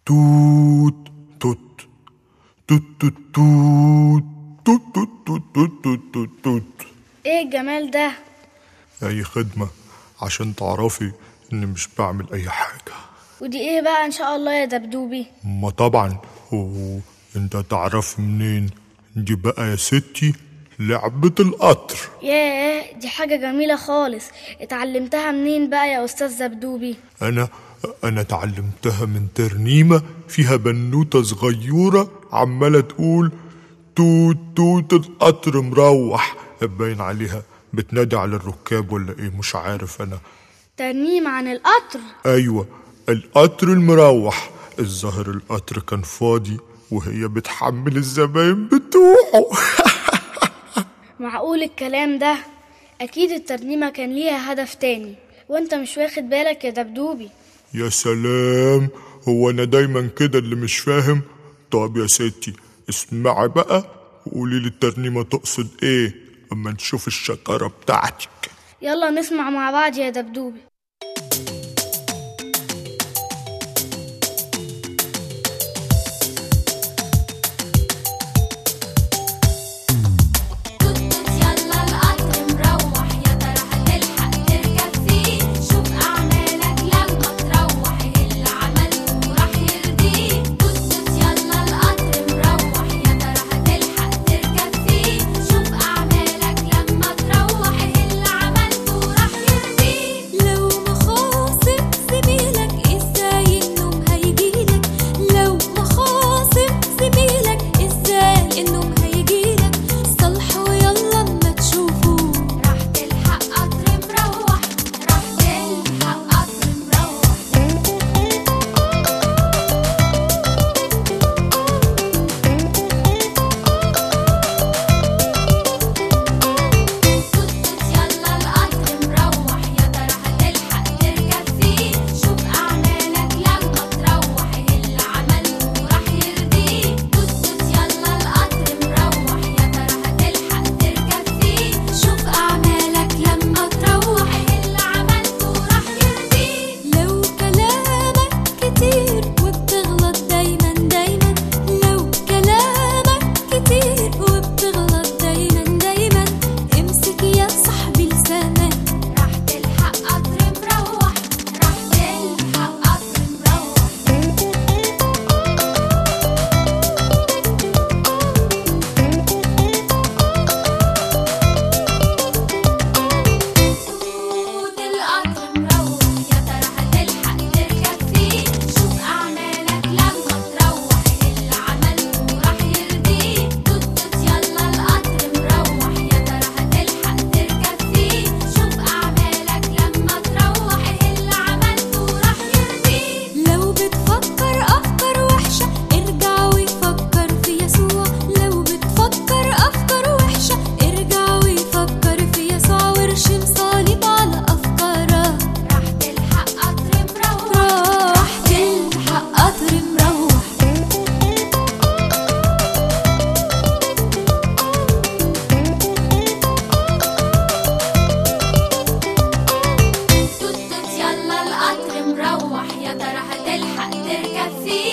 توت توت توت توت توت توت توت توت توت توت توت ايه الجمال ده أي خدمة عشان تعرفي إني مش بعمل أي حاجة ودي ايه بقى ان شاء الله يا دبدوبي ما طبعا هو انت تعرف منين دي بقى يا ستي لعبة القطر ياه دي حاجة جميلة خالص اتعلمتها منين بقى يا استاذ دبدوبي أنا أنا اتعلمتها من ترنيمة فيها بنوتة صغيرة عمالة تقول توت توت القطر مروح باين عليها بتنادي على الركاب ولا ايه مش عارف أنا ترنيم عن القطر أيوة القطر المروح الظاهر القطر كان فاضي وهي بتحمل الزباين بتوعه معقول الكلام ده اكيد الترنيمة كان ليها هدف تاني وانت مش واخد بالك يا دبدوبي يا سلام هو أنا دايما كده اللي مش فاهم طب يا ستي اسمعي بقى وقولي لي الترنيمة تقصد ايه اما نشوف الشطارة بتاعتك يلا نسمع مع بعض يا دبدوبي توت يلا القطر مروح يا ترى هتلحق تركب فيه شوف أعمالك لما تروح اللي عملته راح يرضيه توت يلا القطر مروح يا ترى هتلحق تركب فيه شوف أعمالك لما تروح اللي عملته راح يرضيه لو مخاصم زميلك ازاي النوم هيجيلك لو مخاصم زميلك ازاي النوم هيجيلك صلحوا يلا اما تشوفوا راح تلحق قطر مروح راح تلحق قطر مروح توت يلا القطر مروح يا ترى هتلحق تركب فيه شوف أعمالك لما تروح اللي عملته راح يرضيه توت يلا القطر مروح يا ترى هتلحق تركب فيه شوف أعمالك لما تروح اللي عملته راح يرضيه لو كلامك كتير وبتغلط دايما دايما لو كلامك كتير وبتغلط دايما دايما امسك يا صاحبي لسانك راح تلحق قطر مروح راح تلحق قطر مروح توت القطر مروح يا ترى هتلحق تركب فيه شوف أعمالك لما تروح اللي عملته راح يرضيه توت توت يلا القطر مروح يا ترى هتلحق تركب فيه شوف أعمالك لما تروح اللي عملته راح يرضيه لو بتفكر أفكار وحشة ارجع وفكر في يسوع لو بتفكر أفكار وحشة ارجع وفكر في يسوع وارشم صليب على أفكارك راح تلحق قطر مروح راح تلحق قطر مروح توت توت يلا القطر مروح يا ترى هتلحق تركب فيه